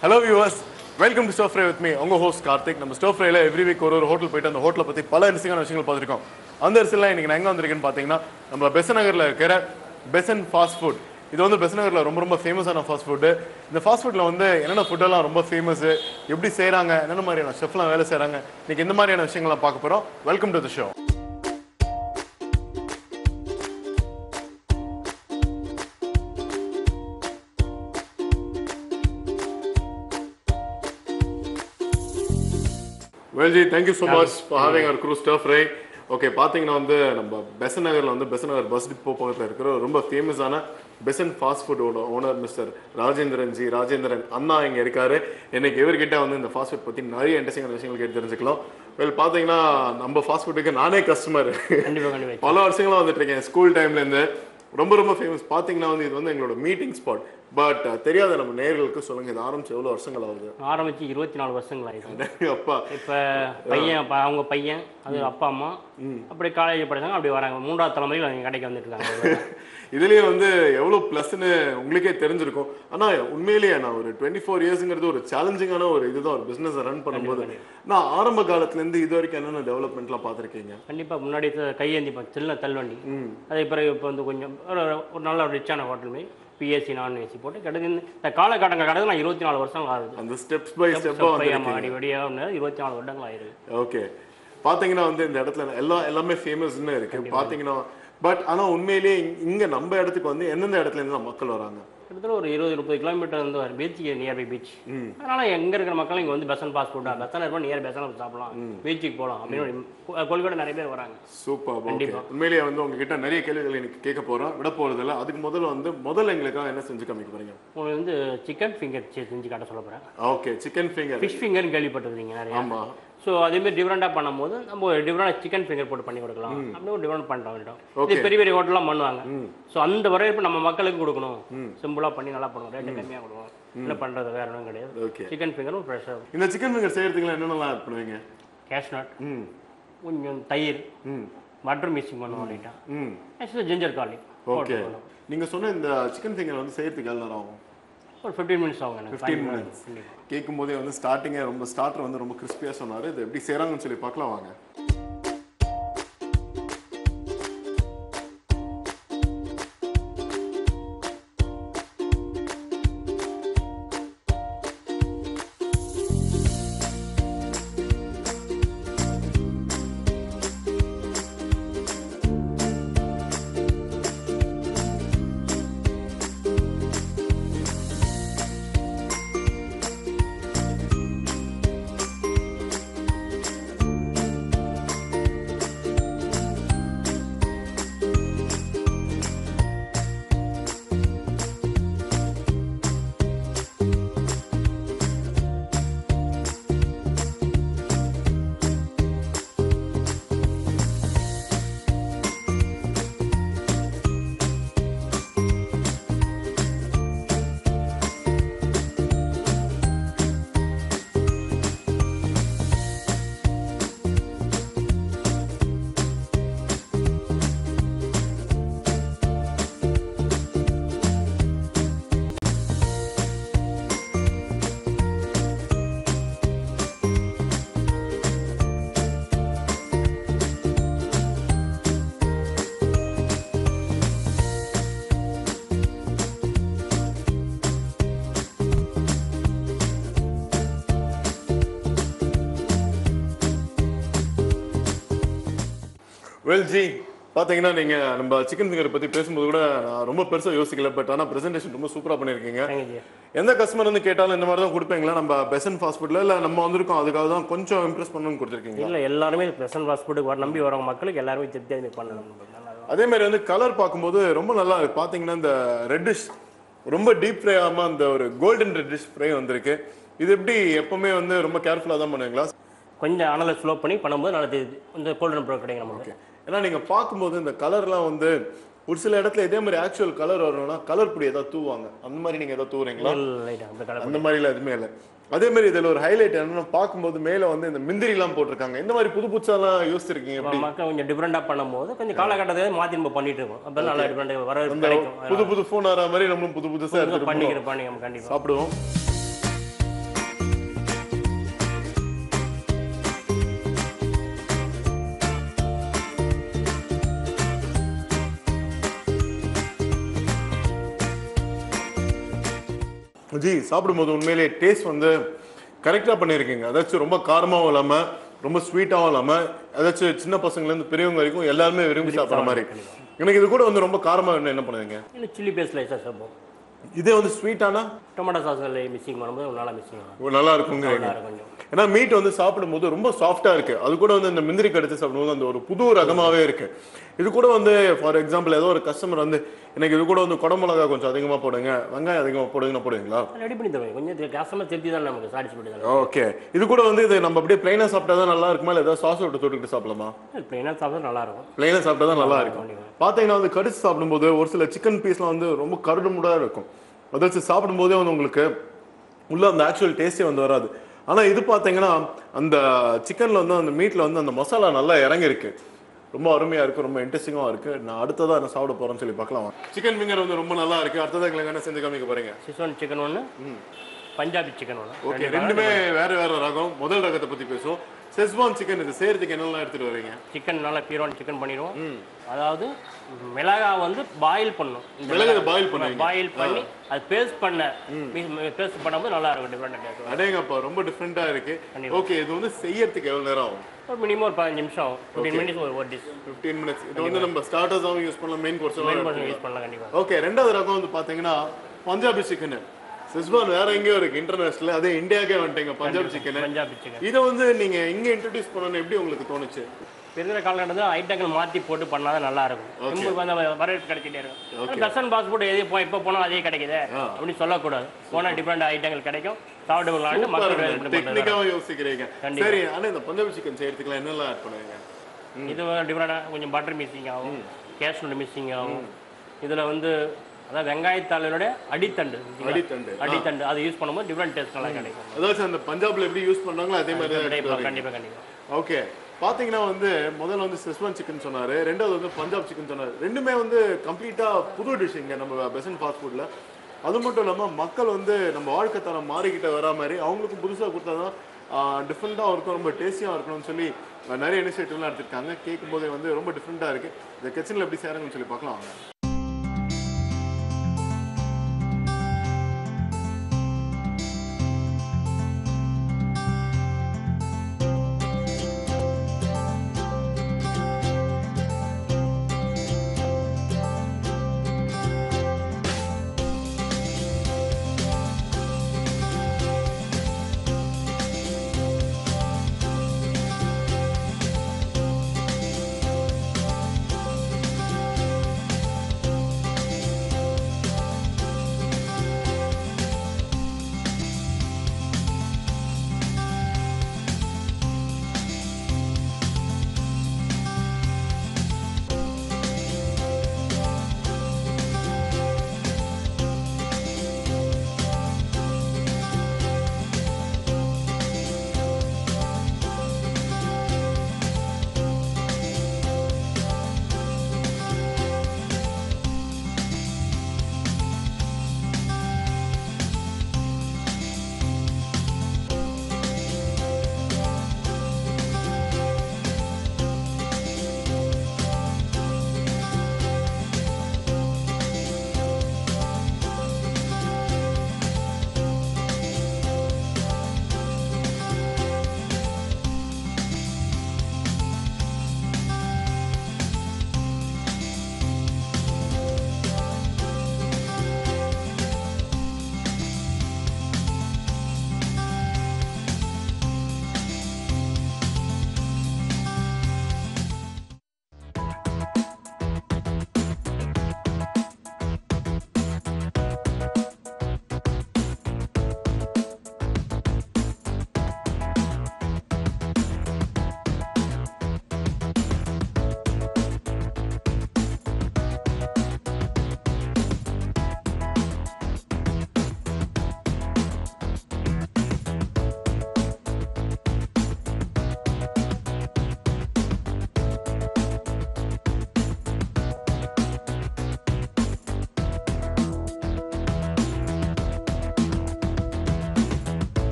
Hello viewers welcome to store fry with me உங்க host Karthik நம்ம store ஃப்ரைல every week ஒரு ஒரு ஹோட்டல் போயிட்டு அந்த ஹோட்டலை பத்தி பல இன்ட்ரெஸ்டிங்கான விஷயங்கள் பார்த்துருக்கோம் அந்த அரிசிலாம் இன்னைக்கு நான் எங்க வந்திருக்கேன்னு பார்த்தீங்கன்னா நம்ம பெசன் நகர்ல இருக்கிற பெசன் ஃபாஸ்ட் ஃபுட் இது வந்து பெசன் நகர்ல ரொம்ப ரொம்ப ஃபேமஸான ஃபாஸ்ட் ஃபுட் இந்த ஃபாஸ்ட் ஃபுட்ல வந்து என்னென்ன ஃபுட்டெல்லாம் ரொம்ப ஃபேமஸ் எப்படி செய்றாங்க என்னென்ன மாதிரியான ஷெஃப்லாம் வேலை செய்றாங்க இன்னைக்கு இந்த மாதிரியான விஷயங்கள்லாம் பார்க்க போறோம் வெல்கம் டு த ஷோ வெல்ஜி thank you so much for having our க்ரூ ஸ்டர் ஃப்ரை ஓகே பார்த்தீங்கன்னா வந்து நம்ம பெசன் நகரில் வந்து பெசன் நகர் பஸ் டிப்போ பக்கத்தில் இருக்கிற ஒரு ரொம்ப ஃபேமஸான பெசன் ஃபாஸ்ட் ஃபுட்டோட ஓனர் மிஸ்டர் ராஜேந்திரன் ஜி ராஜேந்திரன் அண்ணா இங்கே இருக்காரு இன்னைக்கு இவர்கிட்ட வந்து இந்த ஃபாஸ்ட் ஃபுட் பற்றி நிறைய இன்ட்ரெஸ்டிங்கான விஷயங்கள் கேட்டு தெரிஞ்சுக்கலாம் வெல் பார்த்தீங்கன்னா நம்ம ஃபாஸ்ட் ஃபுட்டுக்கு நானே கஸ்டமர் கண்டிப்பா கண்டிப்பா பல வருஷங்களா வந்துட்டு இருக்கேன் ஸ்கூல் டைம்லேருந்து ரொம்ப ரொம்ப ஃபேமஸ் பார்த்தீங்கன்னா வந்து இது வந்து எங்களோட மீட்டிங் ஸ்பாட் பட் தெரியாத நம்ம நேர்களுக்கு சொல்லுங்க இது ஆரம்பிச்சு எவ்வளோ வருஷங்கள் ஆகுது ஆரம்பிச்சு இருபத்தி நாலு வருஷங்கள் ஆயிடுச்சு அப்பா இப்போ பையன் அப்ப அவங்க பையன் அது அப்பா அம்மா அப்படி காலேஜ் படிச்சாங்க அப்படி வராங்க மூன்றாவது தலைமுறையில் அவங்க கடைக்கு வந்துட்டு இருக்காங்க இதுலயே வந்து எவ்வளவு ப்ளஸ்னு உங்களுக்கே தெரிஞ்சிருக்கும் ஆனா உண்மையிலேயே நான் ஒரு டுவெண்ட்டி ஃபோர் இயர்ஸ்ங்கிறது ஒரு சேலஞ்சிங்கான ஒரு இதுதான் ஒரு பிசினஸ் ரன் பண்ணும்போது நான் ஆரம்ப காலத்துல இருந்து இது வரைக்கும் என்னென்ன டெவலப்மெண்ட்லாம் பார்த்திருக்கீங்க கண்டிப்பா முன்னாடி த- கையேந்தி ப- சின்ன தள்ளுவண்டி அதே பிறகு இப்போ வந்து கொஞ்சம் ஒரு ஒரு நல்ல ரிச்சான ஹோட்டல் மாதிரி பிஎஸ்சி நான் ஏசி போட்டு கிடக்கு இந்த காலகட்டங்கள் கிடக்கு நான் இருபத்தி நாலு வருஷம் ஆகுது அந்த ஸ்டெப்ஸ் பை ஸ்டெப்பா வந்து ஆமா, அடி வடியாக இருபத்தி நாலு வருடங்கள் ஆயிருக்கு ஓகே பாத்தீங்கன்னா வந்து இந்த இடத்துல எல்லாம் எல்லாமே ஃபேமஸ்னு இருக்கு பாத்தீங்கன்னா பட் ஆனா உண்மையிலேயே இங்க- இங்க நம்ம இடத்துக்கு வந்து எந்தெந்த இடத்துல இருந்து மக்கள் வராங்க கிட்டத்தட்ட ஒரு இருபது முப்பது கிலோமீட்டர் வந்து ஒரு பீச்சுக்கு நியர்பை பீச் அதனால எங்க இருக்கிற மக்கள் இங்க வந்து பெசன் பாஸ் ஃபுட்டா பெசன் இருப்போம் நியர் பெசன் சாப்பிடலாம் பீச்சுக்கு போகலாம் அப்படின்னு கொ- கொல்கட்டை நிறைய பேர் வராங்க சூப்பர் ஓகே உண்மையிலேயே வந்து உங்ககிட்ட நிறைய கேள்விகள் எனக்கு கேட்க போறோம் விட போறது இல்ல அதுக்கு முதல்ல வந்து முதல்ல எங்களுக்காக என்ன செஞ்சு காமிக்க போறீங்க உங்களுக்கு வந்து சிக்கன் ஃபிங்கர் செஞ்சு காட்ட சொல்ல போறேன் ஓகே சிக்கன் ஃபிங்கர் ஃபிஷ் ஃபிங்கர்னு கேள்விப்பட்டிருக்கீங்க நிறைய ஆமா ஸோ அதேமாதிரி டிஃப்ரெண்டாக பண்ணும்போது நம்ம ஒரு டிஃப்ரெண்டாக சிக்கன் ஃபிங்கர் போட்டு பண்ணி கொடுக்கலாம் அப்படி ஒரு டிஃப்ரெண்ட் பண்ணுற வேண்டும் Okay. இது பெரிய பெரிய ஹோட்டல்லாம் பண்ணுவாங்க ஸோ அந்த வரவேற்பு நம்ம மக்களுக்கு கொடுக்கணும் சிம்பிளாக பண்ணி நல்லா பண்ணுவோம் ரேட்டு கம்மியாக கொடுவோம் என்ன பண்ணுறது வேற ஒன்றும் கிடையாது ஓகே சிக்கன் ஃபிங்கரும் ஃப்ரெஷ்ஷாக இந்த சிக்கன் ஃபிங்கர் செய்யறதுக்குலாம் என்னென்னலாம் ஆட் பண்ணுவீங்க கேஷ்நட் ம் கொஞ்சம் தயிர் ம் பட்டர் மிக்சிங் பண்ணுவோம் லைட்டாக ம் நெக்ஸ்ட் ஜிஞ்சர் கார்லிக் ஓகே நீங்க சொன்ன இந்த சிக்கன் ஃபிங்கர் வந்து செய்யறதுக்கு எவ்வளோ நேரம் ஆகும் ஒரு ஃபிஃப்டீன் மினிட்ஸ் ஆகும் எனக்கு 15 minutes. கேட்கும் போதே வந்து ஸ்டார்டிங்கே ரொம்ப ஸ்டார்டர் வந்து ரொம்ப கிறிஸ்பியாக சொன்னாரு இது எப்படி செய்கிறாங்கன்னு சொல்லி பார்க்கலாம் வாங்க வெல் ஜி பாத்தீங்கன்னா நீங்க நம்ம சிக்கன் ஃபிங்கர் பத்தி பேசும்போது கூட நான் ரொம்ப பெருசா யோசிக்கல பட் ஆனா பிரசன்டேஷன் ரொம்ப சூப்பரா பண்ணிருக்கீங்க தேங்க்யூ எந்த கஸ்டமர் வந்து கேட்டாலும் இந்த மாதிரி தான் கொடுப்பீங்களா நம்ம பெசன் ஃபாஸ்ட் ஃபுட்ல இல்ல நம்ம வந்திருக்கோம் அதுக்காக தான் கொஞ்சம் இம்ப்ரெஸ் பண்ணணும்னு கொடுத்துருக்கீங்க இல்லை எல்லாருமே பெசன் பாஸ் ஃபுட்டுக்கு வர நம்பி வரவங்க மக்களுக்கு எல்லாருமே திருப்தியாக இது பண்ணணும் நல்லா இருக்கும். அதே மாதிரி வந்து கலர் பார்க்கும்போது ரொம்ப நல்லா இருக்கு பாத்தீங்கன்னா இந்த ரெட்டிஷ் ரொம்ப டீப் ஃப்ரை ஆகாம அந்த ஒரு கோல்டன் ரெட்டிஷ் ஃப்ரை வந்திருக்கு இது எப்படி எப்பவுமே வந்து ரொம்ப கேர்ஃபுல்லா தான் பண்ணுவீங்களா கொஞ்சம் அனலை ஸ்லோ பண்ணி பண்ணும்போது நல்லா தெரியுது இந்த கோல்டன் ப்ரோ கிடைக்கும் நமக்கு ஏன்னா நீங்க பார்க்கும்போது இந்த கலர்லாம் வந்து ஒரு சில இடத்துல இதே மாதிரி ஆக்சுவல் கலர் வரணும்னா கலர் பொடி ஏதாவது தூவாங்க அந்த மாதிரி நீங்க ஏதாவது தூவுறீங்களா லைட்டாக அந்த கலர் அந்த மாதிரிலாம் எதுவுமே இல்லை அதே மாதிரி இதுல ஒரு ஹைலைட் என்னன்னா பார்க்கும்போது மேல வந்து இந்த மிந்திரி எல்லாம் போட்டிருக்காங்க இந்த மாதிரி புது புதுசாலாம் யோசிச்சிருக்கீங்க எப்படி மக்கள் கொஞ்சம் டிஃப்ரெண்டாக பண்ணும்போது கொஞ்சம் காலகட்டத்தை மாற்றி நம்ம பண்ணிட்டு இருக்கோம் அப்போ நல்லா டிஃப்ரெண்ட் வர இந்த கிடைக்கும் புது புது ஃபோன் வர மாதிரி நம்மளும் புது புதுசா அதனால எடுத்துட்டு போறோம். பண்ணிக்கிறோம் பண்ணிக்கிறோம் கண்டிப்பாக சாப்பிடுவோம் ஜி சாப்பிடும்போது உண்மையிலேயே டேஸ்ட் வந்து கரெக்டாக பண்ணியிருக்கீங்க அதாச்சும் ரொம்ப காரமாகவும் இல்லாமல் ரொம்ப ஸ்வீட்டாகவும் இல்லாமல் அதாச்சும் சின்ன பசங்கள்லேருந்து பெரியவங்க வரைக்கும் எல்லாருமே விரும்பி சாப்பிட்ற மாதிரி எனக்கு இது கூட வந்து ரொம்ப காரமாக வேணும் என்ன பண்ணுவீங்க இன்னும் சில்லி பேஸ்ட் லைஸாக சாப்பிடுவோம் இதே வந்து ஸ்வீட்டானா டொமேட்டோ சாஸ்ல மிக்சிங் பண்ணும்போது ஒரு நல்லா மிக்சிங் ஆகும் நல்லா இருக்குங்கிறீங்க நல்லா இருக்கும் கொஞ்சம் ஏன்னா மீட் வந்து சாப்பிடும்போது ரொம்ப சாஃப்டா இருக்கு அது கூட வந்து இந்த முந்திரி கடிச்சு சாப்பிடும்போது அந்த ஒரு புது ரகமாவே இருக்கு இது கூட வந்து ஃபார் எக்ஸாம்பிள் ஏதோ ஒரு கஸ்டமர் வந்து எனக்கு இது கூட வந்து குடமிளகா கொஞ்சம் அதிகமா போடுங்க வெங்காயம் அதிகமா போடுங்கன்னு போடுவீங்களா ரெடி பண்ணி தருவேன் கொஞ்சம் கஷ்டமாக திருப்தி தான் நமக்கு சாட்டிஸ்ஃபைடு தான் ஓகே இது கூட வந்து இது நம்ம அப்படியே பிளைனா சாப்பிட்டா தான் நல்லா இருக்குமா இல்லை ஏதாவது சாஸ் விட்டு தொட்டுக்கிட்டு சாப்பிடலாமா ப்ளைனாக சாப்பிட்டா நல்லா இருக்கும் பிளைனா சாப்பிட்டா தான் நல்லா இருக்கும் கண்டிப்பா. பாத்தீங்கன்னா வந்து கடிச்சு சாப்பிடும்போது ஒரு சில சிக்கன் பீஸ்லாம் வந்து ரொம்ப கருடுமுடா இருக்கும் அதாச்சும் சாப்பிடும்போதே வந்து உங்களுக்கு உள்ள அந்த ஆக்சுவல் டேஸ்டே வந்து வராது ஆனா இது பாத்தீங்கன்னா அந்த சிக்கன்ல வந்து அந்த மீட்ல வந்து அந்த மசாலா நல்லா இறங்கிருக்கு ரொம்ப அருமையா இருக்கு ரொம்ப இன்ட்ரெஸ்டிங்கா இருக்கு நான் அடுத்ததா என்ன சாப்பிட போறேன்னு சொல்லி பார்க்கலாம் சிக்கன் ஃபிங்கர் வந்து ரொம்ப நல்லா இருக்கு அடுத்ததா எங்களுக்கு என்ன செஞ்சு காமிக்க போறீங்க சிசோன் சிக்கன் ஒன்று பஞ்சாபி சிக்கன் ஒன்று ஓகே ரெண்டுமே வேற வேற ரகம் முதல் ரகத்தை பத்தி பேசுவோம் செஸ்வான் சிக்கன் இது செய்யறதுக்கு என்னெல்லாம் எடுத்துட்டு வரீங்க சிக்கன் நல்லா பியூரான சிக்கன் பண்ணிடுவோம் அதாவது மிளகா வந்து பாயில் பண்ணும் இந்த மிளகு பாயில் பண்ணுவீங்க பாயில் பண்ணி அது பேஸ்ட் பண்ண பேஸ்ட் பண்ணும்போது நல்லா இருக்கும் டிஃப்ரெண்ட் டேஸ்ட் அடேங்கப்பா ரொம்ப டிஃப்ரெண்டா இருக்கு ஓகே இது வந்து செய்யறதுக்கு எவ்வளவு நேரம் ஆகும் ஒரு மினிமம் ஒரு பதினஞ்சு நிமிஷம் ஆகும் ஃபிஃப்டீன் மினிட்ஸ் ஒரு ஒரு டிஷ் 15 மினிட்ஸ் இது வந்து நம்ம ஸ்டார்டர்ஸாவும் யூஸ் பண்ணலாம் மெயின் கோர்ஸ் மெயின் பண்ணி யூஸ் பண்ணலாம் கண்டிப்பாக ஓகே ரெண்டாவது ரகம் வந்து பாத்தீங்கன்னா பஞ்சாபி சிக்கன் சிஸ்வான் வேற எங்கேயோ இருக்கு இன்டர்நேஷனல் அதே இந்தியாக்கே வந்துட்டீங்க பஞ்சாபி சிக்கன் பஞ்சாபி சிக்கன் இதை வந்து நீங்க இங்க இன்ட்ரடியூஸ் பண்ணணும் எப்படி உங்களுக்கு தோணுச்சு இருக்கிற காலகட்டத்தில் ஐட்டங்கள் மாற்றி போட்டு பண்ணால் தான் நல்லா இருக்கும் நம்மளுக்கு வந்து வரவேற்பு கிடைச்சிட்டே இருக்கும் டசன் பாஸ்போர்ட் எது போ எப்போ போனாலும் அதே கிடைக்குது அப்படின்னு சொல்லக்கூடாது போனால் டிஃப்ரெண்ட் ஐட்டங்கள் கிடைக்கும் சாப்பிடுவாங்களான்னு மக்கள் இது பண்ணுறது டெக்னிக்காவும் யோசிக்கிறீங்க சரி ஆனா இந்த பஞ்சாபி சிக்கன் செய்யறதுக்குலாம் என்னெல்லாம் ஆட் பண்ணுவீங்க இது டிஃப்ரெண்டாக கொஞ்சம் பட்டர் மிஸ்ஸிங் ஆகும் கேஷ்நட் மிஸ்ஸிங் ஆகும் இதில் வந்து அதாவது வெங்காயத்தாளோட அடித்தண்டு இருக்குங்களா? அடித்தண்டு அடித்தண்டு அதை யூஸ் பண்ணும்போது டிஃப்ரெண்ட் டேஸ்ட் நல்லா கிடைக்கும் அதாச்சும் அந்த பஞ்சாப்ல எப்படி யூஸ் பண்றாங்களோ அதே மாதிரி தான் எடுத்துட்டு வரீங்க. கண்டிப்பாக கண்டிப்பாக ஓகே பாத்தீங்கன்னா வந்து முதல்ல வந்து செஸ்வான் சிக்கன் சொன்னாரு ரெண்டாவது வந்து பஞ்சாப் சிக்கன் சொன்னாரு ரெண்டுமே வந்து கம்ப்ளீட்டா புது டிஷ் இங்க நம்ம பெசன் ஃபாஸ்ட் ஃபுட்ல அது மட்டும் இல்லாம மக்கள் வந்து நம்ம வாழ்க்கை தரம் மாறிக்கிட்ட வரா மாதிரி அவங்களுக்கும் புதுசா கொடுத்தாதான் டிஃப்ரெண்ட்டாக இருக்கும் ரொம்ப டேஸ்டியாக இருக்கணும்னு சொல்லி அஹ், நிறைய இனிஷியேட்டிவ்லாம் எடுத்திருக்காங்க கேட்கும் போதே வந்து ரொம்ப டிஃப்ரெண்ட்டாக இருக்கு இந்த கிச்சனில் எப்படி செய்கிறாங்கன்னு சொல்லி பார்க்கலாம் வாங்க.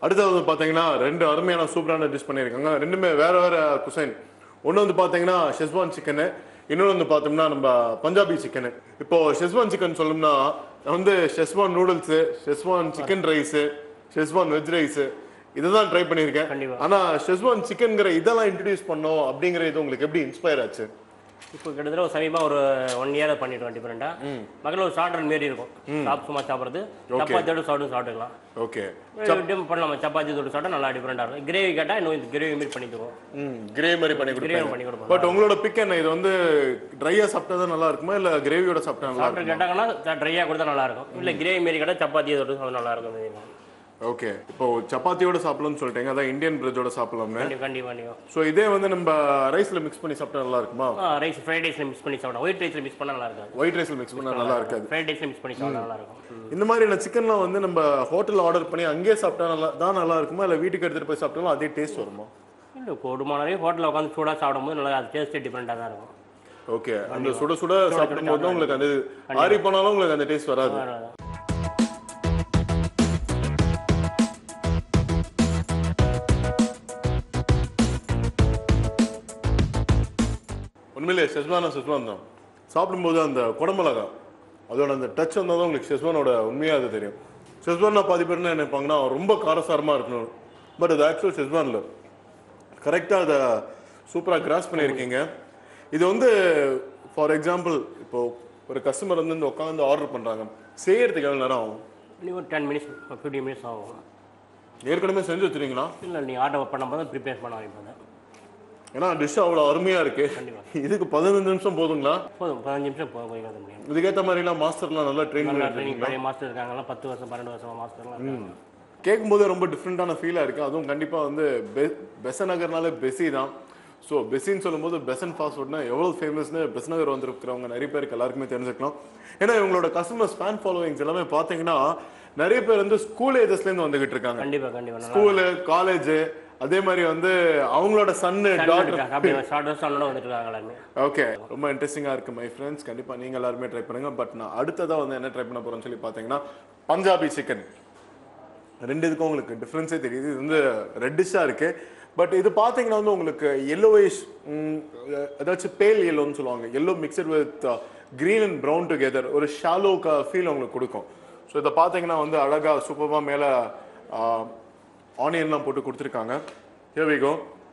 அடுத்தது வந்து பாத்தீங்கன்னா ரெண்டு அருமையான சூப்பரான டிஷ் பண்ணியிருக்காங்க ரெண்டுமே வேற வேற குசைன் ஒன்று வந்து பாத்தீங்கன்னா ஷெஸ்வான் சிக்கனு இன்னொன்று வந்து பார்த்தோம்னா நம்ம பஞ்சாபி சிக்கனு இப்போ ஷெஸ்வான் சிக்கன் சொல்லணும்னா வந்து Schezwan noodles Schezwan chicken rice Schezwan veg rice இதுதான் ட்ரை பண்ணியிருக்கேன் கண்டிப்பா. ஆனா ஷெஸ்வான் சிக்கன்ங்கிற இதெல்லாம் இன்ட்ரடியூஸ் பண்ணோம் அப்படிங்கிற இது உங்களுக்கு எப்படி இன்ஸ்பயர் ஆச்சு இப்போ கிட்டத்தட்ட ஒரு சமீபமாக ஒரு ஒன் இயர் பண்ணிட்டோம் டிஃப்ரெண்ட்டாக மக்கள் ஒரு ஷார்ட் மாரி இருக்கும் சாப் சும்மா சாப்பிட்றது சப்பாத்தியோட சாப்பிட்டு சாப்பிட்டுக்கலாம் ஓகே டிஃபரெண்ட் பண்ணலாம் சப்பாத்தி தொட்டு சாப்பிட்டா நல்லா டிஃப்ரெண்டாக இருக்கும் கிரேவி கேட்டால் இன்னும் இந்த கிரேவி மாரி பண்ணி தருவோம் ம் கிரே மாதிரி பண்ணி கிரேவி கொடுப்பேன் பண்ணி கொடுப்போம் பட் உங்களோட பிக் என்ன இது வந்து ட்ரையா சாப்பிட்டா தான் நல்லா இருக்குமா இல்ல கிரேவியோட சாப்பிட்டா நல்லா சாப்பிட்டு கேட்டாங்கன்னா ட்ரையாக கொடுத்தா நல்லா இருக்கும் இல்லை கிரேவி மாரி கேட்டால் சப்பாத்தி தொட்டு சாப்பிட்டா நல்லா இருக்கும் ஓகே இப்போ சப்பாத்தியோட சாப்பிடலாம்னு சொல்லிட்டீங்க அதான் இந்தியன் பிரெட்டோட சாப்பிடலாம்னு கண்டிப்பாக கண்டிப்பாக கண்டிப்பாக ஸோ இதே வந்து நம்ம ரைஸ்ல மிக்ஸ் பண்ணி சாப்பிட்டா நல்லா இருக்குமா ரைஸ் ஃப்ரைட் ரைஸில் மிக்ஸ் பண்ணி சாப்பிடலாம் ஒயிட் ரைஸில் மிக்ஸ் பண்ணால் நல்லா இருக்காது ஒயிட் ரைஸ்ல மிக்ஸ் பண்ணா நல்லா இருக்காது ஃப்ரைட் ரைஸில் மிக்ஸ் பண்ணி சாப்பிட்டா நல்லா இருக்கும் இந்த மாதிரியான சிக்கன்லாம் வந்து நம்ம ஹோட்டல்ல ஆர்டர் பண்ணி அங்கேயே சாப்பிட்டா நல்லா தான் நல்லா இருக்குமா இல்ல வீட்டுக்கு எடுத்துட்டு போய் சாப்பிட்டாலும் அதே டேஸ்ட் வருமா இல்லை கொடுமானவே ஹோட்டலில் உட்காந்து சூடாக சாப்பிடும்போது நல்லா அது டேஸ்ட்டே டிஃப்ரெண்ட்டாக தான் இருக்கும் ஓகே அந்த சுட சுட சாப்பிடும் போது உங்களுக்கு அந்த ஆறி போனாலும் உங்களுக்கு அந்த டேஸ்ட் வராது உண்மையிலேயே ஷெஸ்வானா ஷெஸ்வான் தான் சாப்பிடும்போது அந்த குடமிளகா அதோட அந்த டச் வந்தால் தான் உங்களுக்கு ஷெஸ்வானோட உண்மையாக அது தெரியும் ஷெஸ்வான்னா பாதி பேர் என்ன நினைப்பாங்கன்னா ரொம்ப காரசாரமாக இருக்கணும் பட் அது ஆக்சுவல் ஷெஸ்வானில் கரெக்டாக அதை சூப்பராக கிராஸ் பண்ணியிருக்கீங்க இது வந்து ஃபார் எக்ஸாம்பிள் இப்போ ஒரு கஸ்டமர் வந்து இந்த உட்காந்து ஆர்டர் பண்ணுறாங்க செய்யறதுக்கு எவ்வளோ நேரம் ஆகும் இன்னும் ஒரு டென் மினிட்ஸ் ஃபிஃப்டீன் மினிட்ஸ் ஆகும் ஏற்கனவே செஞ்சு வச்சுருங்களா இல்லை நீங்கள் ஆர்டர் பண்ணும்போது தான் ப்ரிப்பேர் பண்ண வைப்போம் ஏன்னா டிஷ் அவ்வளோ அருமையாக இருக்கு கண்டிப்பாக இதுக்கு பதினஞ்சு நிமிஷம் போதுங்களா போதும் பதினஞ்சு நிமிஷம் போய் போய் வந்து முடியும் இதுக்கேற்ற மாதிரிலாம் மாஸ்டர்லாம் நல்லா ட்ரெயின் நல்லா பண்ணி ட்ரைனிங் பழைய மாஸ்டர் இருக்காங்கலாம் பத்து வருஷம் பன்னெண்டு வருஷம் மாஸ்டர்லாம் இருக்காங்க கேட்கும்போது ரொம்ப டிஃப்ரெண்ட்டான ஃபீலாக இருக்குது அதுவும் கண்டிப்பாக வந்து பெ பெசன் நகர்னாலே பெஸி தான் ஸோ பெஸின்னு சொல்லும்போது பெசன் ஃபாஸ்ட் ஃபுட்னா எவ்வளோ ஃபேமஸ்னு பெஸ் நகர் வந்திருக்கிறவங்க நிறைய பேருக்கு எல்லாருக்குமே தெரிஞ்சுக்கலாம் ஏன்னா இவங்களோட கஸ்டமர்ஸ் ஃபேன் ஃபாலோவிங்ஸ் எல்லாமே பார்த்தீங்கன்னா நிறைய பேர் வந்து ஸ்கூல் ஏஜஸ்லேருந்து வந்துகிட்டு இருக்காங்க கண்டிப்பாக கண்டிப்பாக நல்லா ஸ்கூலு காலேஜ் அதே மாதிரி வந்து அவங்களோட சன்னு டாட்டர் இருக்காங்க அப்படியே ஷார்ட் வருஷம் வந்துட்டு இருக்காங்க எல்லாருமே ஓகே ரொம்ப இன்ட்ரெஸ்டிங்காக இருக்குது மை ஃப்ரெண்ட்ஸ் கண்டிப்பாக நீங்கள் எல்லாருமே ட்ரை பண்ணுங்க பட் நான் அடுத்ததாக வந்து என்ன ட்ரை பண்ண போகிறேன்னு சொல்லி பார்த்தீங்கன்னா பஞ்சாபி சிக்கன் ரெண்டு இதுக்கும் உங்களுக்கு டிஃப்ரென்ஸே தெரியுது இது வந்து ரெட்டிஷாக இருக்கு பட் இது பார்த்தீங்கன்னா வந்து உங்களுக்கு எல்லோயிஷ் ஏதாச்சும் பேல் எல்லோன்னு சொல்லுவாங்க yellow mixed with green and brown together ஒரு ஷாலோ ஃபீல் உங்களுக்கு கொடுக்கும் ஸோ இதை பார்த்தீங்கன்னா வந்து அழகாக சூப்பராக மேலே ஆனியன்லாம் போட்டு கொடுத்துருக்காங்க here we go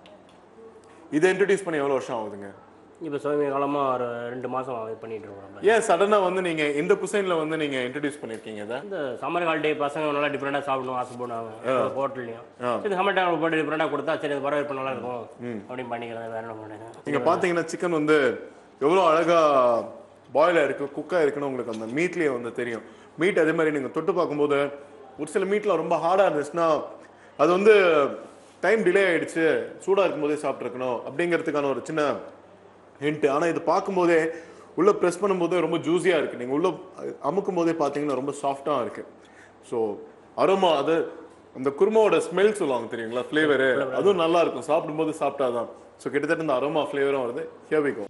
இதை இன்ட்ரடியூஸ் பண்ணி எவ்வளோ வருஷம் ஆகுதுங்க இப்போ சமீப காலமாக ஒரு ரெண்டு மாதம் இது பண்ணிட்டு இருக்கோம் நம்ம ஏன் சடனா வந்து நீங்க இந்த குசைன்ல வந்து நீங்க இன்ட்ரடியூஸ் பண்ணிருக்கீங்க இதை இந்த சம்மர் ஹாலிடே பசங்க நல்லா டிஃப்ரெண்டாக சாப்பிடணும் ஆசைப்படுவாங்க ஹோட்டல்லையும் சரி சம்மர் டைம் போட்டு டிஃப்ரெண்டாக கொடுத்தா சரி அது வரவேற்பு நல்லா இருக்கும் அப்படின்னு பண்ணிக்கிறது வேற ஒன்றும் கிடையாது நீங்க பாத்தீங்கன்னா சிக்கன் வந்து எவ்வளவு அழகா பாயில் இருக்கு குக்கா இருக்குன்னு உங்களுக்கு அந்த மீட்லயே வந்து தெரியும் மீட் அதே மாதிரி நீங்க தொட்டு பார்க்கும்போது ஒரு சில மீட்ல ரொம்ப ஹார்டா இருந்துச்சுன்னா அது வந்து டைம் டிலே ஆயிடுச்சு சூடா இருக்கும்போதே சாப்பிட்ருக்கணும் அப்படிங்கிறதுக்கான ஒரு சின்ன ஹிண்ட் ஆனா இது பார்க்கும்போதே உள்ள ப்ரெஸ் பண்ணும்போது ரொம்ப ஜூஸியா இருக்கு நீங்க உள்ள அமுக்கும் போதே பாத்தீங்கன்னா ரொம்ப சாஃப்டா இருக்கு ஸோ அரோமா அது அந்த குருமாவோட ஸ்மெல் சொல்லுவாங்க தெரியுங்களா ஃப்ளேவரு அதுவும் நல்லா இருக்கும் சாப்பிடும்போது சாப்பிட்டாதான் ஸோ கிட்டத்தட்ட இந்த அரோமா ஃப்ளேவரும் வருது here we go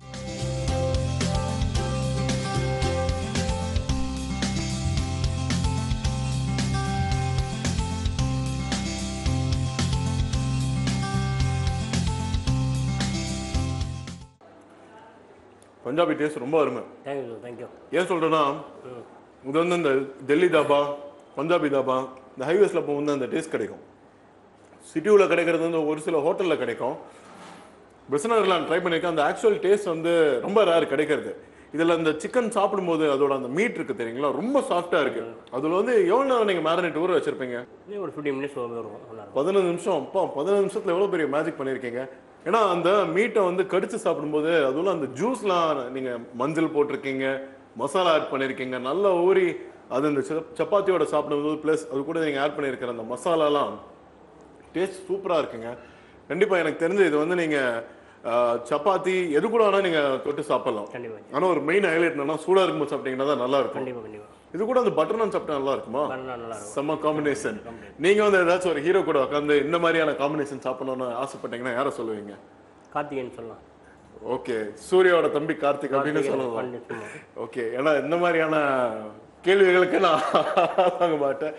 Punjabi taste ரொம்ப அருமை தேங்க்யூ தேங்க்யூ ஏன் சொல்றேன்னா இது வந்து இந்த டெல்லி தாபா பஞ்சாபி தாபா இந்த ஹைவேஸ்ல போகும்போது அந்த டேஸ்ட் கிடைக்கும் சிட்டியூல கிடைக்கிறது வந்து ஒரு சில ஹோட்டல்ல கிடைக்கும் பிஸ்னர்ல ட்ரை பண்ணியிருக்கேன் அந்த ஆக்சுவல் டேஸ்ட் வந்து ரொம்ப ரேர் கிடைக்கிறது இதுல இந்த சிக்கன் சாப்பிடும்போது அதோட அந்த மீட் இருக்கு தெரியுங்களா ரொம்ப சாஃப்டா இருக்கு அதுல வந்து எவ்வளவு நேரம் நீங்க மேரினேட் ஊற வச்சிருப்பீங்க இன்னும் ஒரு ஃபிஃப்டி மினிட்ஸ் வரும் நல்லா இருக்கும் பதினஞ்சு நிமிஷம் அப்பா பதினஞ்சு நிமிஷத்துல எவ்வளவு பெரிய மேஜிக் பண்ணிருக்கீங்க ஏன்னா அந்த மீட்டை வந்து கடிச்சு சாப்பிடும்போது அதுவும் அந்த ஜூஸ்லாம் நீங்க மஞ்சள் போட்டிருக்கீங்க மசாலா ஆட் பண்ணிருக்கீங்க நல்லா ஊறி அது இந்த சப்- சப்பாத்தியோட சாப்பிடும்போது ப்ளஸ் அது கூட நீங்க ஆட் பண்ணியிருக்கிற அந்த மசாலாலாம் டேஸ்ட் சூப்பரா இருக்குங்க கண்டிப்பா எனக்கு தெரிஞ்சு இது வந்து நீங்க ஆஹ், சப்பாத்தி எது கூட வேணா நீங்க தொட்டு சாப்பிடலாம் கண்டிப்பாக ஆனா ஒரு மெயின் ஹைலைட் என்னன்னா சூடா இருக்கும்போது சாப்பிட்டீங்கன்னா தான் நல்லா இருக்கும் கண்டிப்பாக கண்டிப்பாக இது கூட அந்த பட்டர் நான் சாப்பிட்டா நல்லா இருக்குமா நல்லா நல்லா இருக்கும் செம்ம காம்பினேஷன் நீங்க வந்து ஏதாச்சும் ஒரு ஹீரோ கூட உட்காந்து இந்த மாதிரியான காம்பினேஷன் சாப்பிடணும்னு ஆசைப்பட்டீங்கன்னா யாரை சொல்லுவீங்க கார்த்திகேயன் சொல்லலாம் ஓகே சூர்யாவோட தம்பி கார்த்திக் அப்படின்னு சொல்லலாம் கண்டிப்பா ஓகே ஏன்னா இந்த மாதிரியான கேள்விகளுக்கு நான் வாங்க மாட்டேன்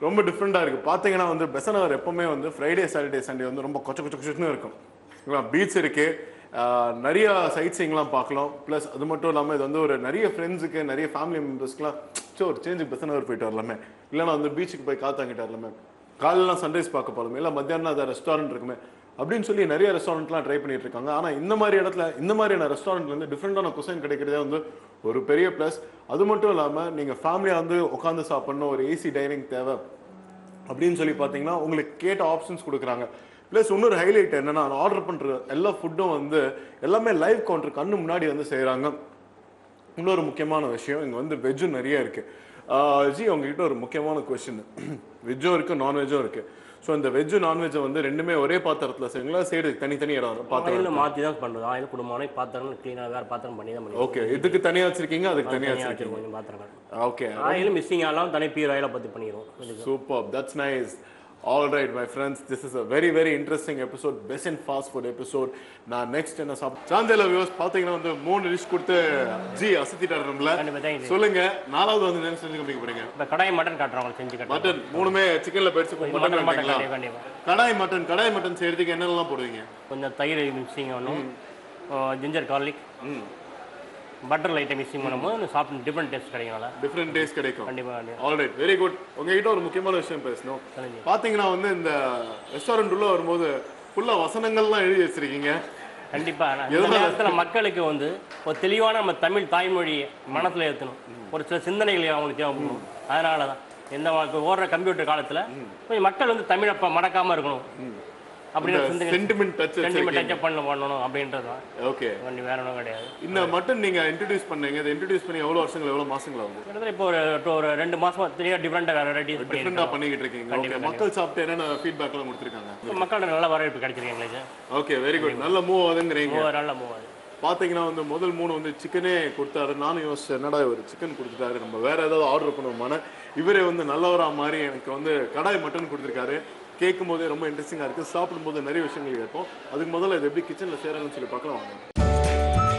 ரொம்ப டிஃப்ரெண்டாக இருக்குது பார்த்தீங்கன்னா வந்து பெசனவர் எப்பவுமே வந்து ஃப்ரைடே சாட்டர்டே சண்டே வந்து ரொம்ப கொச்ச கொச்ச கொச்சன்னு இருக்கும் பீச் இருக்கு ஆஹ் நிறைய சைட் சீங்லாம் பார்க்கலாம் ப்ளஸ் அது மட்டும் இல்லாமல் இது வந்து ஒரு நிறைய ஃப்ரெண்ட்ஸுக்கு நிறைய ஃபேமிலி மெம்பர்ஸ்க்குலாம் சோ ஒரு சேஞ்சு பெசனவர் போயிட்டு வரலாமே இல்லைன்னா வந்து பீச்சுக்கு போய் காத்தாங்கிட்டு வரலாமே காலைலாம் சன்ரைஸ் பார்க்க போகலாமே இல்லை மத்தியானம் அதை ரெஸ்டாரண்ட் இருக்குமே அப்படின்னு சொல்லி நிறைய ரெஸ்டாரண்ட்லாம் ட்ரை பண்ணிட்டு இருக்காங்க ஆனால் இந்த மாதிரி இடத்துல இந்த மாதிரியான ரெஸ்டாரண்ட்ல இருந்து டிஃப்ரெண்டான குசைன் கிடைக்கிறதே வந்து ஒரு பெரிய ப்ளஸ் அது மட்டும் இல்லாமல் நீங்கள் ஃபேமிலியாக வந்து உட்காந்து சாப்பிடணும் ஒரு ஏசி டைனிங் தேவை அப்படின்னு சொல்லி பார்த்தீங்கன்னா உங்களுக்கு கேட்ட ஆப்ஷன்ஸ் கொடுக்குறாங்க ப்ளஸ் இன்னொரு ஹைலைட் என்னன்னா ஆர்டர் பண்ணுற எல்லா ஃபுட்டும் வந்து எல்லாமே லைவ் கவுண்டர் கண்ணு முன்னாடி வந்து செய்கிறாங்க இன்னொரு முக்கியமான விஷயம் இங்கே வந்து வெஜ்ஜும் நிறைய இருக்கு ஆஹ் ஜி உங்ககிட்ட ஒரு முக்கியமான கொஸ்டின் வெஜ்ஜும் இருக்கு நான்வெஜ்ஜும் இருக்கு ஸோ இந்த வெஜ்ஜு நான்வெஜ்ஜை வந்து ரெண்டுமே ஒரே பாத்திரத்தில் செய்வீங்களா சைடு தனித்தனி இடம் பாத்திரம் ஆயில் மாற்றி தான் பண்ணுறது ஆயில் குடும்பம் பாத்திரம் க்ளீனாக வேறு பாத்திரம் பண்ணி தான் பண்ணி ஓகே இதுக்கு தனியாக வச்சிருக்கீங்க அதுக்கு தனியாக தனியாக வச்சிருக்கீங்க வச்சிருக்கோம் கொஞ்சம் பாத்திரங்கள் ஓகே ஆயில் மிஸ்ஸிங் ஆகலாம் தனி பியூர் ஆயிலை பற்றி பண்ணிடுவோம் இதுக்கு Superb. That's nice. All right, my friends. This is a very, very interesting episode. Best in fast food episode. நான் நெக்ஸ்ட் என்ன சாப்பிட்டு சாந்தேல வியூஸ் பார்த்தீங்கன்னா வந்து மூணு டிஷ் கொடுத்து ஜி அசத்திட்டாரு நம்மள கண்டிப்பாக தான் இது சொல்லுங்க நாலாவது வந்து என்ன செஞ்சு காமிக்க போறீங்க இப்போ கடாய் மட்டன் காட்டுறவங்க செஞ்சு காட்டுறோம் மட்டன் மூணுமே சிக்கன்ல போயிடுச்சு மட்டன் மட்டன் மட்டன் வேண்டீங்களா கண்டிப்பாக கண்டிப்பாக கடாய் மட்டன் கடாய் மட்டன் செய்யறதுக்கு என்னெல்லாம் போடுவீங்க கொஞ்சம் தயிர் மிக்சிங் ஒன்றும் ஜிஞ்சர் கார்லிக் பட்டர் லைட்டை மிக்சிங் பண்ணும்போது சாப்பிட்டு டிஃப்ரெண்ட் டேஸ்ட் கிடைக்கும் டிஃப்ரெண்ட் டேஸ்ட் கிடைக்கும் கண்டிப்பாக கண்டிப்பாக ஆல் ரைட் வெரி குட் உங்ககிட்ட ஒரு முக்கியமான விஷயம் பேசணும் சொல்லுங்க. பாத்தீங்கன்னா வந்து இந்த ரெஸ்டாரண்ட் உள்ள வரும்போது ஃபுல்லா வசனங்கள்லாம் எழுதி வச்சிருக்கீங்க கண்டிப்பாக இந்த நேரத்தில் மக்களுக்கு வந்து ஒரு தெளிவான நம்ம தமிழ் தாய்மொழி மனசுல ஏற்றணும் ஒரு சில சிந்தனைகள் அவங்களுக்கு தேவைப்படும் அதனால தான் எந்த வா- இப்ப ஓடுற கம்ப்யூட்டர் காலத்தில் கொஞ்சம் மக்கள் வந்து தமிழை ப- மறக்காம இருக்கணும் அப்படின்னு சிந்தனை சென்டிமெண்ட் டச் சென்டிமெண்ட் டச்சப் பண்ண பண்ணணும் அப்படின்றது தான் ஓகே ஒன்று வேற ஒன்றும் கிடையாது இந்த மட்டன் நீங்க இன்ட்ரடியூஸ் பண்ணீங்க இதை இன்ட்ரடியூஸ் பண்ணி எவ்வளவு வருஷங்கள் எவ்வளவு மாசங்கள் ஆகுது கிட்டத்தட்ட இப்போ ஒரு to ஒரு ரெண்டு மாசம் தெரிய டிஃப்ரெண்டாக வெரைட்டிஸ் டிஃப்ரெண்டா பண்ணிக்கிட்டு இருக்கீங்க ஓகே மக்கள் சாப்பிட்டு என்னென்ன ஃபீட்பேக்லாம் கொடுத்துருக்காங்க மக்களோட நல்ல வரவேற்பு கிடைச்சிருக்கு எங்களுக்கு ஓகே வெரி குட் நல்ல மூவ் ஆகுதுங்கிறீங்க மூவாயிரம் நல்ல மூவாயிரம் பாத்தீங்கன்னா வந்து முதல் மூணு வந்து சிக்கனே கொடுத்தாரு நானும் யோசிச்சேன் என்னடா இவர் சிக்கன் கொடுத்துட்டாரு நம்ம வேற ஏதாவது ஆர்டர் பண்ணுவோமான இவரே வந்து நல்லவரா மாதிரி எனக்கு வந்து கடாய் மட்டன் கொடுத்துருக்காரு கேட்கும் போதே ரொம்ப இன்ட்ரெஸ்டிங்கா இருக்கு சாப்பிடும்போது நிறைய விஷயங்கள் கேட்போம் அதுக்கு முதல்ல இது எப்படி கிச்சன்ல செய்யறாங்கன்னு சொல்லி பார்க்கலாம் வாங்க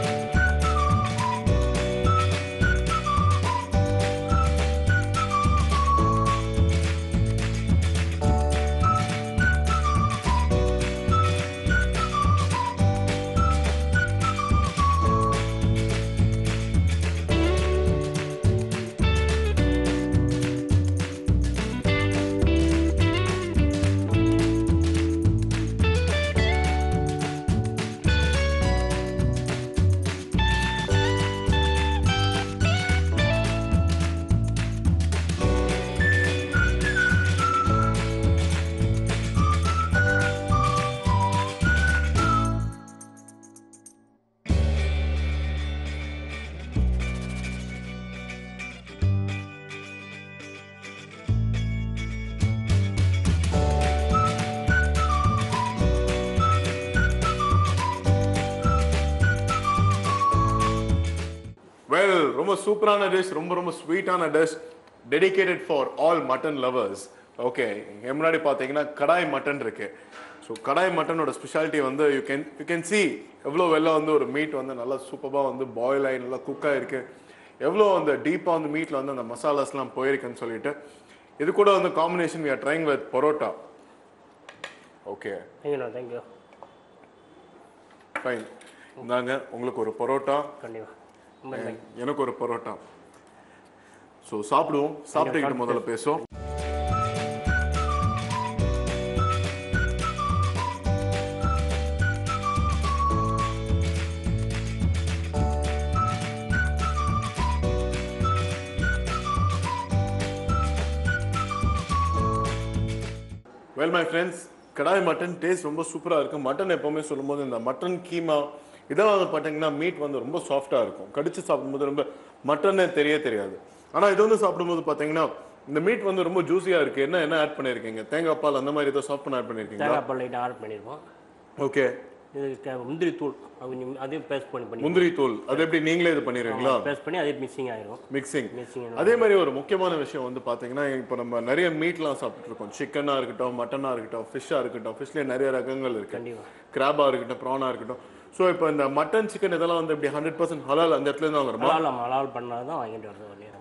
வெல் ரொம்ப சூப்பரான டிஷ் ரொம்ப ரொம்ப ஸ்வீட்டான dish dedicated for all mutton lovers okay என் முன்னாடி பார்த்தீங்கன்னா கடாய் மட்டன் இருக்கு ஸோ கடாய் மட்டனோட ஸ்பெஷாலிட்டி வந்து you can you can see எவ்வளோ வெளில வந்து ஒரு மீட் வந்து நல்லா சூப்பராக வந்து பாயில் ஆகி நல்லா குக் ஆயிருக்கு எவ்வளோ அந்த டீப்பாக வந்து மீட்டில் வந்து அந்த மசாலாஸ்லாம் போயிருக்குன்னு சொல்லிட்டு இது கூட வந்து combination we are trying with parotta okay thank you thank you fine இந்தாங்க உங்களுக்கு ஒரு பரோட்டா கண்டிப்பாக ரொம்ப thank you. எனக்கு ஒரு பரோட்டா ஸோ சாப்பிடுவோம் சாப்பிட்டுக்கிட்டு முதல்ல பேசுவோம் well my friends kadai mutton taste ரொம்ப சூப்பராக இருக்கும் மட்டன் எப்போவுமே சொல்லும்போது இந்த மட்டன் கீமா இதெல்லாம் வந்து பார்த்தீங்கன்னா மீட் வந்து ரொம்ப சாஃப்டாக இருக்கும் கடிச்சு சாப்பிடும்போது ரொம்ப மட்டனே தெரிய தெரியாது ஆனால் இது வந்து சாப்பிடும்போது பார்த்தீங்கன்னா இந்த மீட் வந்து ரொம்ப ஜூஸியாக இருக்குது என்ன என்ன ஆட் பண்ணியிருக்கீங்க தேங்காய் பால் அந்த மாதிரி ஏதோ சாஃப்ட் ஆட் பண்ணியிருக்கீங்களா தேங்காய் பால் லைட்டாக ஆட் பண்ணியிருக்கோம் ஓகே இது க- முந்திரி தூள் அது கொஞ்சம் அதையும் பேஸ்ட் பண்ணி பண்ணி முந்திரி தூள் அது எப்படி நீங்களே இது பண்ணிடுறீங்களா பேஸ்ட் பண்ணி அதே மிக்சிங் ஆயிரும் மிக்சிங் மிக்சிங் அதே மாதிரி ஒரு முக்கியமான விஷயம் வந்து பாத்தீங்கன்னா இப்போ நம்ம நிறைய மீட்லாம் சாப்பிட்டு இருக்கோம் சிக்கனா இருக்கட்டும் மட்டனா இருக்கட்டும் ஃபிஷ்ஷா இருக்கட்டும் ஃபிஷ்லேயே நிறைய ரகங்கள் இருக்கு கண்டிப்பா கிராபா இருக்கட்டும் ப்ரானா இருக்கட்டும் ஸோ இப்போ இந்த மட்டன் சிக்கன் இதெல்லாம் வந்து இப்படி ஹண்ட்ரட் பர்சன்ட் ஹலால் அந்த இடத்துல இருந்து வாங்குறோமா மலால் மலால் பண்ணால் தான் வாங்கிட்டு வரது வழியாக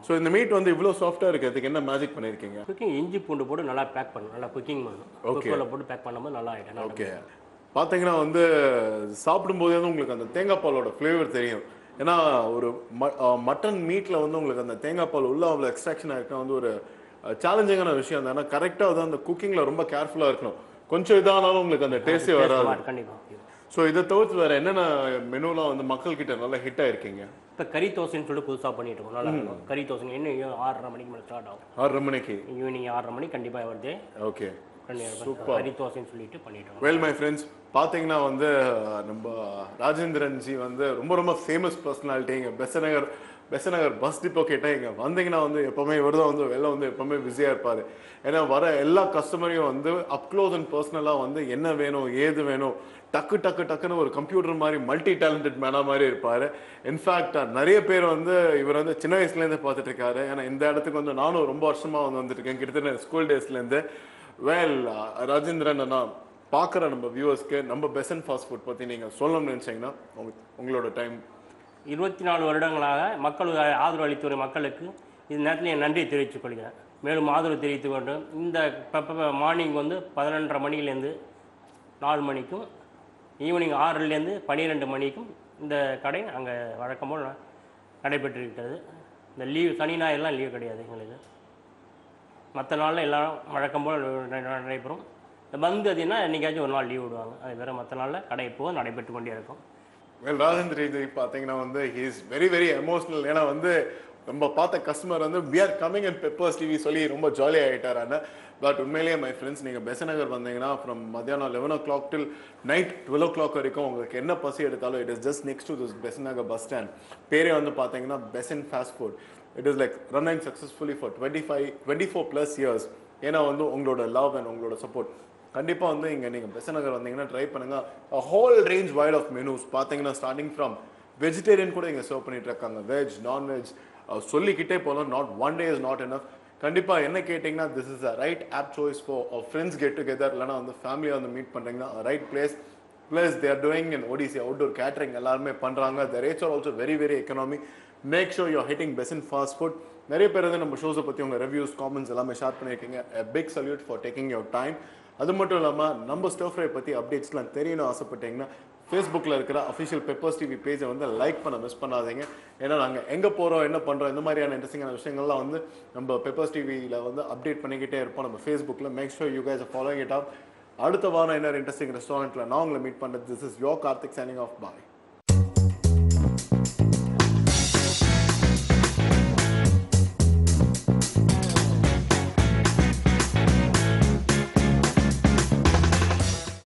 ஸோ இந்த மீட் வந்து இவ்வளோ சாஃப்டாக இருக்கிறதுக்கு என்ன மேஜிக் பண்ணியிருக்கீங்க குக்கிங் இஞ்சி பூண்டு போட்டு நல்லா பேக் பண்ணணும் நல்லா குக்கிங் பண்ணணும் குக்கரில் போட்டு பேக் பண்ணும்போது நல்லா ஆகிடும் ஓகே பார்த்தீங்கன்னா வந்து சாப்பிடும்போதே வந்து உங்களுக்கு அந்த தேங்காய் பாலோட ஃப்ளேவர் தெரியும் ஏன்னா ஒரு மட்டன் மீட்டில் வந்து உங்களுக்கு அந்த தேங்காய் பால் உள்ள அவ்வளோ எக்ஸ்ட்ராக்ஷன் ஆகிருக்கா வந்து ஒரு சேலஞ்சிங்கான விஷயம் தான் ஏன்னா கரெக்டாக வந்து அந்த குக்கிங்கில் ரொம்ப கேர்ஃபுல்லாக இருக்கணும் கொஞ்சம் இதானாலும் உங்களுக்கு அந்த டேஸ்டே வராது கண்டிப்பாக ஸோ இதை தவிர்த்து வேற என்னென்ன மெனுலாம் வந்து மக்கள் கிட்ட நல்லா ஹிட் ஆயிருக்கீங்க இப்போ கறி தோசைன்னு சொல்லிட்டு புதுசாக பண்ணிட்டு இருக்கோம் நல்லா இருக்கும் கறி தோசை இன்னும் ஆறரை மணிக்கு மேலே ஸ்டார்ட் ஆகும் ஆறரை மணிக்கு ஈவினிங் ஆறரை மணிக்கு கண்டிப்பாக வருது ஓகே கண்டிப்பா கறி தோசைன்னு சொல்லிட்டு பண்ணிட்டு இருக்கோம் வெல் மை ஃப்ரெண்ட்ஸ் பார்த்தீங்கன்னா வந்து நம்ம ராஜேந்திரன் ஜி வந்து ரொம்ப ரொம்ப ஃபேமஸ் பர்சனாலிட்டி இங்கே பெசநகர் பெசநகர் பஸ் டிப்போ கேட்டால் இங்கே வந்தீங்கன்னா வந்து எப்போவுமே இவர் தான் வந்து வெளில வந்து எப்போவுமே பிஸியாக இருப்பார் ஏன்னா வர எல்லா கஸ்டமரையும் வந்து அப்க்ளோஸ் அண்ட் பர்சனலாக வந்து என்ன வேணும் ஏது வேணும் டக்கு டக்கு டக்குன்னு ஒரு கம்ப்யூட்டர் மாதிரி மல்டி டேலண்டட் மேனாக மாதிரி இருப்பார் இன்ஃபேக்ட் நிறைய பேர் வந்து இவர் வந்து சின்ன வயசுலேருந்தே பார்த்துட்டு இருக்காரு ஏன்னா இந்த இடத்துக்கு வந்து நானும் ரொம்ப வருஷமாக வந்து வந்துருக்கேன் கிட்டத்தட்ட ஸ்கூல் டேஸ்லேருந்து வெல் ராஜேந்திரன் அண்ணா பார்க்குற நம்ம வியூவர்ஸ்க்கு நம்ம பெசன் ஃபாஸ்ட் ஃபுட் பற்றி நீங்கள் சொல்லணும்னு நினச்சிங்கன்னா உங்க உங்களோட டைம் இருபத்தி நாலு வருடங்களாக மக்கள் ஆதரவு அளித்து வரும் மக்களுக்கு இந்த நேரத்தில் என் நன்றி தெரிவித்துக் கொள்கிறேன் மேலும் ஆதரவு தெரிவித்து கொண்டு இந்த மார்னிங் வந்து பதினொன்றரை மணிலேருந்து நாலு மணிக்கும் ஈவினிங் ஆறுலேருந்து பன்னிரெண்டு மணிக்கும் இந்த கடை அங்கே வழக்கம் போல் நடைபெற்றிருக்கிறது இந்த லீவ் சனி ஞாயிறுலாம் லீவ் கிடையாது எங்களுக்கு மற்ற நாளில் எல்லாம் வழக்கம் போல் ந- ந- நடைபெறும் இந்த பந்து அதுனா என்னைக்காச்சும் ஒரு நாள் லீவ் விடுவாங்க அது வேறு மற்ற நாளில் கடை எப்போதும் நடைபெற்று கொண்டே இருக்கும் வெல் ராஜேந்திர ஜி பார்த்தீங்கன்னா வந்து he is very very emotional ஏன்னா வந்து நம்ம பார்த்த கஸ்டமர் வந்து we are coming and peppers TV சொல்லி ரொம்ப ஜாலியாக ஆகிட்டாரான பட் உண்மையிலேயே மை ஃப்ரெண்ட்ஸ் நீங்கள் பெசநகர் வந்தீங்கன்னா ஃப்ரம் மத்தியானம் eleven o'clock till night twelve o'clock வரைக்கும் உங்களுக்கு என்ன பசி எடுத்தாலும் it is just next to this Besant Nagar bus stand பேரே வந்து பார்த்தீங்கன்னா Besant fast food it is like running successfully for twenty five twenty four plus years ஏன்னா வந்து உங்களோட லவ் அண்ட் உங்களோட சப்போர்ட் கண்டிப்பாக வந்து இங்கே நீங்கள் பெசநகர் வந்தீங்கன்னா ட்ரை பண்ணுங்க whole range wide of menus பார்த்தீங்கன்னா ஸ்டார்டிங் ஃப்ரம் வெஜிடேரியன் கூட இங்கே சர்வ் பண்ணிட்டு இருக்காங்க வெஜ் நான்வெஜ் சொல்லிக்கிட்டே போகலாம் not one day is not enough கண்டிப்பாக என்ன கேட்டிங்கன்னா this is a right of choice for friends get together இல்லைனா வந்து ஃபேமிலியாக வந்து மீட் பண்ணுறீங்கன்னா right place plus there doing in ODC outdoor catering எல்லாருமே பண்ணுறாங்க the rates are also very very economy make sure your hitting best in fast food நிறைய பேர் வந்து நம்ம ஷோஸை பற்றி உங்கள் ரிவ்யூஸ் காமெண்ட்ஸ் எல்லாமே ஷேர் பண்ணியிருக்கீங்க big salute for taking your time அது மட்டும் இல்லாமல் நம்ம ஸ்டோர் ஃப்ரை பற்றி அப்டேட்ஸ்லாம் தெரியணும் ஆசைப்பட்டீங்கன்னா ஃபேஸ்புக்கில் இருக்கிற அஃபிஷியல் பெப்பர்ஸ் டிவி பேஜை வந்து லைக் பண்ண மிஸ் பண்ணாதீங்க ஏன்னா நாங்கள் எங்கே போகிறோம் என்ன பண்ணுறோம் இந்த மாதிரியான இன்ட்ரெஸ்டிங்கான விஷயங்கள்லாம் வந்து நம்ம பெப்பர்ஸ் டிவியில் வந்து அப்டேட் பண்ணிக்கிட்டே இருப்போம் நம்ம ஃபேஸ்புக்கில் make sure you guys following it up அடுத்த வாரம் என்ன இன்ட்ரெஸ்டிங் ரெஸ்டாரண்ட்டில் நான் உங்களை மீட் பண்ணுறது this is your Karthik signing off bye